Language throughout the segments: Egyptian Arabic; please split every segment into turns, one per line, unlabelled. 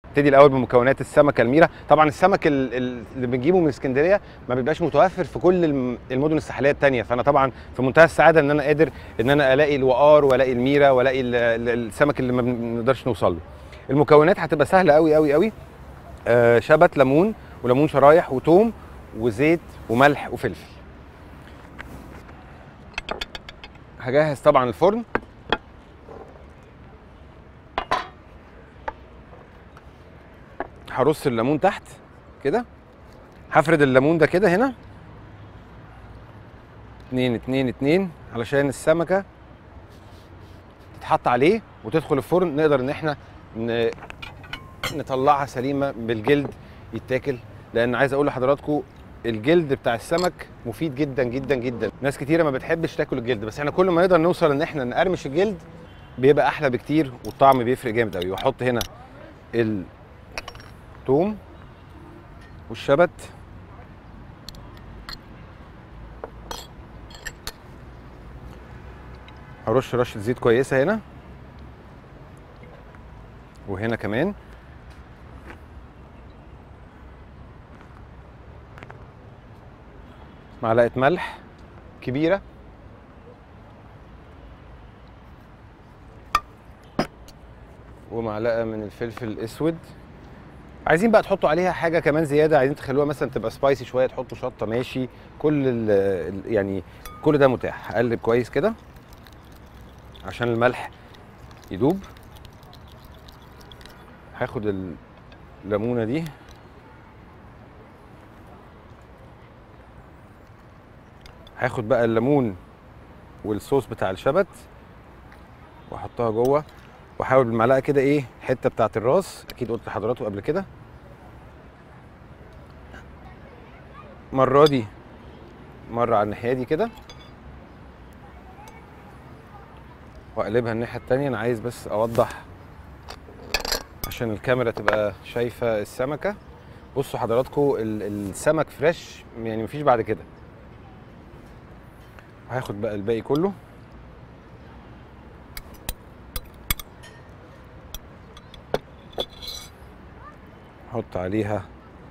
نبتدي الاول بمكونات السمكه الميره طبعا السمك ال- ال- اللي بنجيبه من اسكندريه ما بيبقاش متوفر في كل الم- المدن الساحليه التانية فانا طبعا في منتهى السعاده ان انا قادر ان انا الاقي الوقار والاقي الميره والاقي ال- ال- السمك اللي ما بنقدرش نوصل له المكونات هتبقى سهله قوي قوي قوي آه شبت ليمون وليمون شرايح وتوم وزيت وملح وفلفل هجهز طبعا الفرن هرص الليمون تحت كده هفرد الليمون ده كده هنا اتنين اتنين اتنين علشان السمكة تتحط عليه وتدخل الفرن نقدر ان احنا ن... نطلعها سليمة بالجلد يتاكل لان عايز اقول لحضراتكم الجلد بتاع السمك مفيد جدا جدا جدا ناس كتيره ما بتحبش تاكل الجلد بس احنا كل ما نقدر نوصل ان احنا نقرمش الجلد بيبقى احلى بكتير والطعم بيفرق جامد قوي واحط هنا الثوم والشبت هرش رشه زيت كويسه هنا وهنا كمان معلقه ملح كبيره ومعلقه من الفلفل الاسود عايزين بقى تحطوا عليها حاجه كمان زياده عايزين تخلوها مثلا تبقى سبايسي شويه تحطوا شطه ماشي كل ال ال- يعني كل ده متاح اقلب كويس كده عشان الملح يدوب هاخد الليمونه دي هاخد بقى الليمون والصوص بتاع الشبت واحطها جوه واحاول بالمعلقه كده ايه الحته بتاعت الراس اكيد قلت لحضراتكم قبل كده المره دي مره على الناحيه دي كده واقلبها الناحيه التانية انا عايز بس اوضح عشان الكاميرا تبقى شايفه السمكه بصوا حضراتكم ال- السمك فريش يعني مفيش بعد كده هاخد بقى الباقي كله احط عليها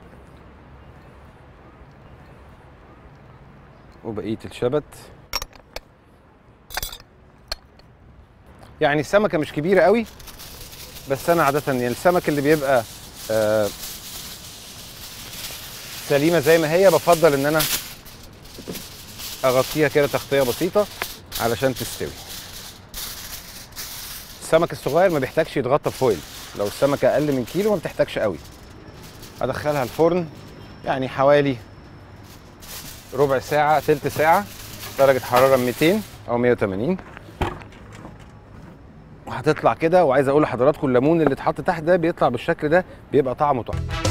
وبقيه الشبت يعني السمكه مش كبيره قوي بس انا عاده يعني السمك اللي بيبقى آه سليمه زي ما هي بفضل ان انا اغطيها كده تغطيه بسيطه علشان تستوي السمك الصغير ما بيحتاجش يتغطى بفويل لو السمكه اقل من كيلو ما بتحتاجش قوي ادخلها الفرن يعني حوالي ربع ساعه تلت ساعه درجه حراره 200 او 180 وهتطلع كده وعايز اقول لحضراتكم الليمون اللي اتحط تحت ده بيطلع بالشكل ده بيبقى طعمه تحفه